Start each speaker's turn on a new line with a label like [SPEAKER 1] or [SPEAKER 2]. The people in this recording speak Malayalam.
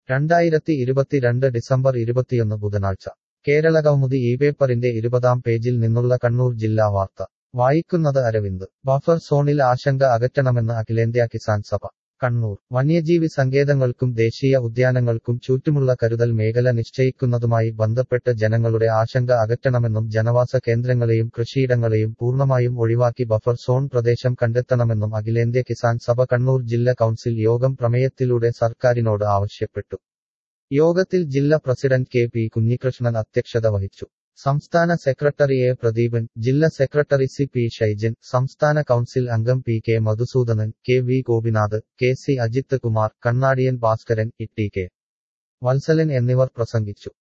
[SPEAKER 1] രണ്ടായിരത്തി ഇരുപത്തിരണ്ട് ഡിസംബർ ഇരുപത്തിയൊന്ന് ബുധനാഴ്ച കേരളകൗമുദി ഈ പേപ്പറിന്റെ ഇരുപതാം പേജിൽ നിന്നുള്ള കണ്ണൂർ ജില്ലാ വാർത്ത വായിക്കുന്നത് അരവിന്ദ് ബഫർ സോണിൽ ആശങ്ക അകറ്റണമെന്ന് അഖിലേന്ത്യാ കിസാൻ സഭ കണ്ണൂർ വന്യജീവി സങ്കേതങ്ങൾക്കും ദേശീയ ഉദ്യാനങ്ങൾക്കും ചുറ്റുമുള്ള കരുതൽ മേഖല നിശ്ചയിക്കുന്നതുമായി ബന്ധപ്പെട്ട് ജനങ്ങളുടെ ആശങ്ക അകറ്റണമെന്നും ജനവാസ കേന്ദ്രങ്ങളെയും കൃഷിയിടങ്ങളെയും പൂർണ്ണമായും ഒഴിവാക്കി ബഫർ സോൺ പ്രദേശം കണ്ടെത്തണമെന്നും അഖിലേന്ത്യാ കിസാൻ സഭ കണ്ണൂർ ജില്ലാ കൗൺസിൽ യോഗം പ്രമേയത്തിലൂടെ സർക്കാരിനോട് ആവശ്യപ്പെട്ടു യോഗത്തിൽ ജില്ലാ പ്രസിഡന്റ് കെ പി കുഞ്ഞികൃഷ്ണൻ അധ്യക്ഷത വഹിച്ചു സംസ്ഥാന സെക്രട്ടറി എ പ്രദീപൻ ജില്ലാ സെക്രട്ടറി സി പി ഷൈജൻ സംസ്ഥാന കൗൺസിൽ അംഗം P K Madhusoodanan K V Gopinath K C Ajith Kumar Kannadiyan Bhaskaran E T K Valsalan എന്നിവർ പ്രസംഗിച്ചു